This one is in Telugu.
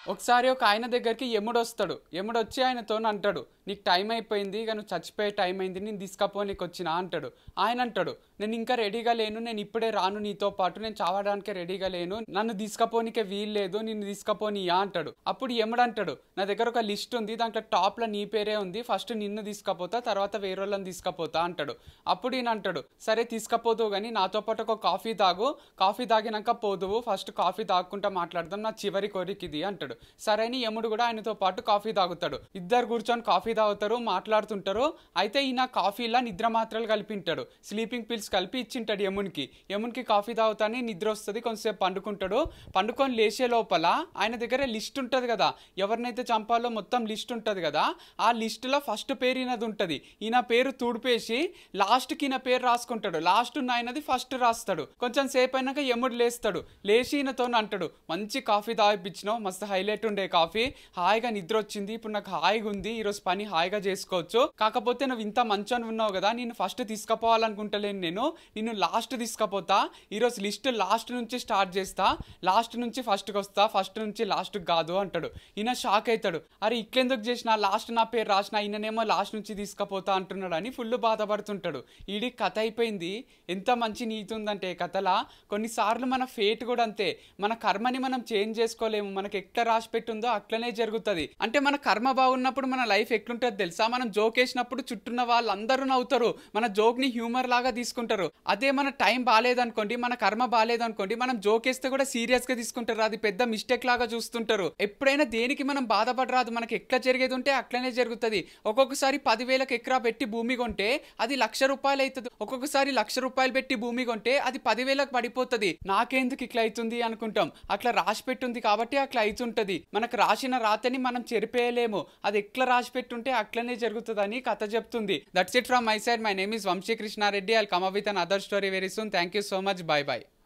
ఒకసారి ఒక ఆయన దగ్గరికి యముడు వస్తాడు యముడు వచ్చి ఆయనతో అంటాడు నీకు టైం అయిపోయింది ఇక నువ్వు చచ్చిపోయే టైం అయింది నేను తీసుకపోనీకి వచ్చినా అంటాడు ఆయన అంటాడు నేను ఇంకా రెడీగా లేను నేను ఇప్పుడే రాను నీతో పాటు నేను చావడానికే రెడీగా లేను నన్ను తీసుకపోనీకే వీలు లేదు నిన్ను తీసుకపోనియా అంటాడు అప్పుడు యముడు అంటాడు నా దగ్గర ఒక లిస్ట్ ఉంది దాంట్లో టాప్లో నీ పేరే ఉంది ఫస్ట్ నిన్ను తీసుకపోతా తర్వాత వేరే వాళ్ళని తీసుకపోతా అంటాడు అప్పుడు ఈయన అంటాడు సరే తీసుకపోదు కానీ నాతో పాటు ఒక కాఫీ తాగు కాఫీ తాగినాక పోదువు ఫస్ట్ కాఫీ తాగుకుంటా మాట్లాడదాం నా చివరి కోరిక ఇది అంటాడు సరే అని యముడు కూడా ఆయనతో పాటు కాఫీ తాగుతాడు ఇద్దరు కూర్చొని కాఫీ తాగుతారు మాట్లాడుతుంటారు అయితే ఈయన కాఫీలా నిద్ర మాత్రలు కలిపింటాడు స్లీపింగ్ పిల్స్ కలిపి ఇచ్చింటాడు యమునికి యమునికి కాఫీ తాగుతానే నిద్ర వస్తుంది కొంతసేపు పండుకుంటాడు పండుకొని లేచే లోపల ఆయన దగ్గర లిస్ట్ ఉంటుంది కదా ఎవరినైతే చంపాలో మొత్తం లిస్ట్ ఉంటుంది కదా ఆ లిస్టులో ఫస్ట్ పేరు ఈయనది ఉంటుంది ఈయన పేరు తుడిపేసి లాస్ట్కి ఈయన పేరు రాసుకుంటాడు లాస్ట్ ఉన్న ఆయనది ఫస్ట్ రాస్తాడు కొంచెం సేపు అయినాక యముడు లేస్తాడు లేచి ఈయనతో అంటాడు మంచి కాఫీ తాగిపించినావు మస్తు హైలైట్ ఉండే కాఫీ హాయిగా నిద్ర వచ్చింది ఇప్పుడు నాకు హాయిగా ఉంది ఈరోజు పని హాయిగా చేసుకోవచ్చు కాకపోతే నువ్వు ఇంత మంచోని ఉన్నావు కదా నేను ఫస్ట్ తీసుకుపోవాలనుకుంటలేను నేను నిన్ను లాస్ట్ తీసుకుపోతా ఈరోజు లిస్ట్ లాస్ట్ నుంచి స్టార్ట్ చేస్తా లాస్ట్ నుంచి ఫస్ట్కి వస్తా ఫస్ట్ నుంచి లాస్ట్కి కాదు అంటాడు ఈయన షాక్ అవుతాడు అరే ఇట్లెందుకు చేసిన లాస్ట్ నా పేరు రాసిన ఈయననేమో లాస్ట్ నుంచి తీసుకుపోతా అంటున్నాడు అని ఫుల్ బాధపడుతుంటాడు ఈడి కథ అయిపోయింది ఎంత మంచి నీతి ఉందంటే ఈ కథలా కొన్నిసార్లు మన ఫేట్ కూడా అంతే మన కర్మని మనం చేంజ్ చేసుకోలేము మనకి ఎట్లా రాసి పెట్టుందో అట్లనే జరుగుతుంది అంటే మన కర్మ బాగున్నప్పుడు మన లైఫ్ ఎట్లుంటుంది తెలుసా మనం జోక్ వేసినప్పుడు చుట్టూన్న వాళ్ళందరూ నవ్వుతారు మన జోక్ ని హ్యూమర్ లాగా తీసుకుంటారు అదే మన టైం బాగాలేదనుకోండి మన కర్మ బాగాలేదనుకోండి మనం జోక్ వేస్తే కూడా సీరియస్ గా తీసుకుంటారు అది పెద్ద మిస్టేక్ లాగా చూస్తుంటారు ఎప్పుడైనా దేనికి మనం బాధపడరాదు మనకి ఎట్లా జరిగేది ఉంటే అట్లనే జరుగుతుంది ఒక్కొక్కసారి పదివేలకు ఎకరా పెట్టి భూమి కొంటే అది లక్ష రూపాయలు అవుతుంది ఒక్కొక్కసారి లక్ష రూపాయలు పెట్టి భూమి కొంటే అది పదివేలకు పడిపోతుంది నాకెందుకు ఇట్లా అవుతుంది అనుకుంటాం అట్లా రాసి పెట్టుంది కాబట్టి అట్లా అవుతుంటది మనకు రాసిన రాతని మనం చెరిపేయలేము అది ఎట్లా రాసి పెట్టుంటే అట్లనే జరుగుతుందని కథ చెప్తుంది that's it from my side my name is Vamshi Krishna Reddy I'll come with an other story very soon thank you so much bye by